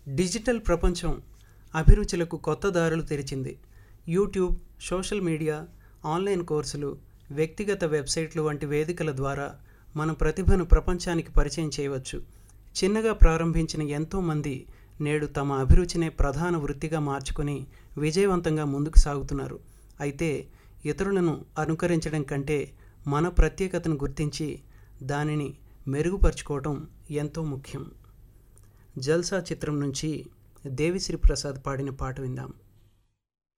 digital ప్రపంచం అభిరుచులకు కొత్త దారులు తెరిచింది యూట్యూబ్ సోషల్ మీడియా ఆన్లైన్ కోర్సులు వ్యక్తిగత వెబ్సైట్లు వంటి వేదికల ద్వారా మన ప్రతిభను ప్రపంచానికి పరిచయం చేయవచ్చు చిన్నగా ప్రారంభించిన ఎంతోమంది నేడు తమ అభిరుచినే ప్రధాన వృత్తిగా మార్చుకొని విజయవంతంగా ముందుకు సాగుతున్నారు అయితే ఇతరులను అనుకరించడం కంటే మన ప్రత్యేకతను గుర్తించి దానిని మెరుగుపరుచుకోవటం ఎంతో ముఖ్యం జల్సా చిత్రం నుంచి దేవిశ్రీ ప్రసాద్ పాడిన పాట విందాం